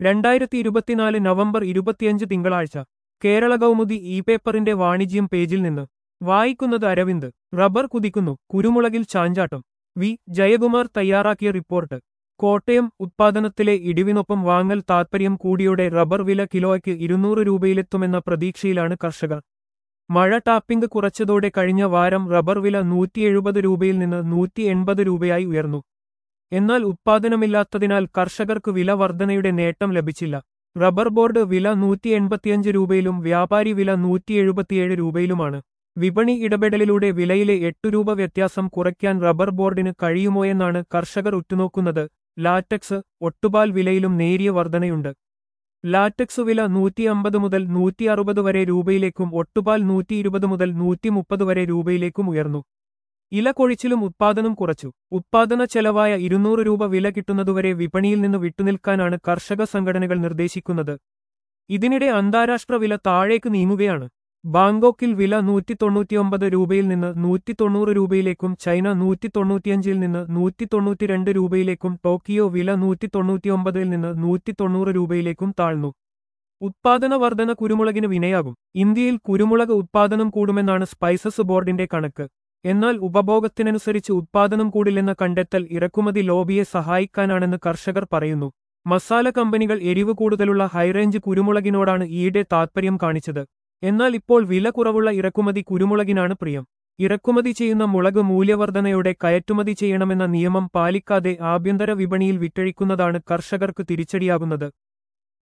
രണ്ടായിരത്തി ഇരുപത്തിനാല് നവംബർ ഇരുപത്തിയഞ്ച് തിങ്കളാഴ്ച കേരള കൗമുദി ഇ പേപ്പറിന്റെ വാണിജ്യം പേജിൽ നിന്ന് വായിക്കുന്നത് അരവിന്ദ് റബ്ബർ കുതിക്കുന്നു കുരുമുളകിൽ ചാഞ്ചാട്ടം വി ജയകുമാർ തയ്യാറാക്കിയ റിപ്പോർട്ട് കോട്ടയം ഉത്പാദനത്തിലെ ഇടിവിനൊപ്പം വാങ്ങൽ താത്പര്യം കൂടിയോടെ റബ്ബർ വില കിലോയ്ക്ക് ഇരുന്നൂറ് രൂപയിലെത്തുമെന്ന പ്രതീക്ഷയിലാണ് കർഷകർ മഴ ടാപ്പിംഗ് കുറച്ചതോടെ കഴിഞ്ഞ വാരം റബ്ബർ വില നൂറ്റി എഴുപത് രൂപയിൽ നിന്ന് നൂറ്റി എൺപത് രൂപയായി ഉയർന്നു എന്നാൽ ഉത്പാദനമില്ലാത്തതിനാൽ കർഷകർക്ക് വില വർധനയുടെ നേട്ടം ലഭിച്ചില്ല റബ്ബർ ബോർഡ് വില നൂറ്റി എൺപത്തിയഞ്ച് രൂപയിലും വ്യാപാരി വില നൂറ്റി എഴുപത്തിയേഴ് രൂപയിലുമാണ് വിപണി ഇടപെടലിലൂടെ വിലയിലെ എട്ടു രൂപ വ്യത്യാസം കുറയ്ക്കാൻ റബ്ബർ ബോർഡിന് കഴിയുമോയെന്നാണ് കർഷകർ ഉറ്റുനോക്കുന്നത് ലാറ്റക്സ് ഒട്ടുപാൽ വിലയിലും നേരിയ വർധനയുണ്ട് ലാറ്റക്സ് വില നൂറ്റി അമ്പത് മുതൽ നൂറ്റി അറുപത് വരെ രൂപയിലേക്കും ഒട്ടുപാൽ നൂറ്റി ഇരുപത് മുതൽ നൂറ്റി മുപ്പത് വരെ രൂപയിലേക്കും ഉയർന്നു ഇല കൊഴിച്ചിലും ഉത്പാദനം കുറച്ചു ഉത്പാദന ചെലവായ ഇരുന്നൂറ് രൂപ വില കിട്ടുന്നതുവരെ വിപണിയിൽ നിന്ന് വിട്ടുനിൽക്കാനാണ് കർഷക സംഘടനകൾ നിർദ്ദേശിക്കുന്നത് ഇതിനിടെ അന്താരാഷ്ട്ര വില താഴേക്ക് നീങ്ങുകയാണ് ബാങ്കോക്കിൽ വില നൂറ്റി തൊണ്ണൂറ്റിയൊമ്പത് രൂപയിൽ നിന്ന് നൂറ്റി തൊണ്ണൂറ് രൂപയിലേക്കും ചൈന നൂറ്റി തൊണ്ണൂറ്റിയഞ്ചിൽ നിന്ന് നൂറ്റി തൊണ്ണൂറ്റിരണ്ട് രൂപയിലേക്കും ടോക്കിയോ വില നൂറ്റി തൊണ്ണൂറ്റിയൊമ്പതിൽ നിന്ന് നൂറ്റി തൊണ്ണൂറ് രൂപയിലേക്കും താഴ്ന്നു ഉത്പാദന വർധന കുരുമുളകിന് വിനയാകും ഇന്ത്യയിൽ കുരുമുളക് ഉത്പാദനം കൂടുമെന്നാണ് സ്പൈസസ് ബോർഡിന്റെ കണക്ക് എന്നാൽ ഉപഭോഗത്തിനനുസരിച്ച് ഉത്പാദനം കൂടില്ലെന്ന കണ്ടെത്തൽ ഇറക്കുമതി ലോബിയെ സഹായിക്കാനാണെന്ന് കർഷകർ പറയുന്നു മസാല കമ്പനികൾ എരിവ് കൂടുതലുള്ള ഹൈറേഞ്ച് കുരുമുളകിനോടാണ് ഈയിടെ താത്പര്യം കാണിച്ചത് എന്നാൽ ഇപ്പോൾ വില കുറവുള്ള ഇറക്കുമതി കുരുമുളകിനാണ് പ്രിയം ഇറക്കുമതി ചെയ്യുന്ന മുളക് മൂല്യവർധനയോടെ കയറ്റുമതി ചെയ്യണമെന്ന നിയമം പാലിക്കാതെ ആഭ്യന്തര വിപണിയിൽ വിറ്റഴിക്കുന്നതാണ് കർഷകർക്ക് തിരിച്ചടിയാകുന്നത്